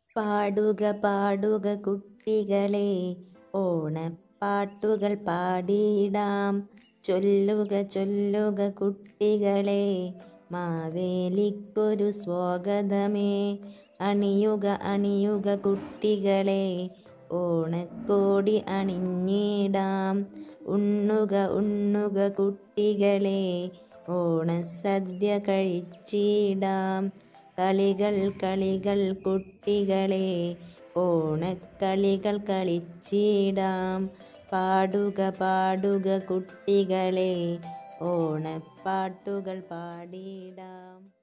പാടുക പാടുക കുട്ടികളെ ഓണപ്പാട്ടുകൾ പാടിയിടാം ചൊല്ലുക ചൊല്ലുക കുട്ടികളെ മാവേലിക്കൊരു സ്വാഗതമേ അണിയുക അണിയുക കുട്ടികളെ ഓണക്കോടി അണിഞ്ഞിടാം ഉണ്ണുക ഉണ്ണുക കുട്ടികളെ ഓണസദ്യ കഴിച്ചിടാം കളികൾ കളികൾ കുട്ടികളെ ഓണക്കളികൾ കളിച്ചിടാം പാടുക പാടുക കുട്ടികളെ ഓണപ്പാട്ടുകൾ പാടിടാം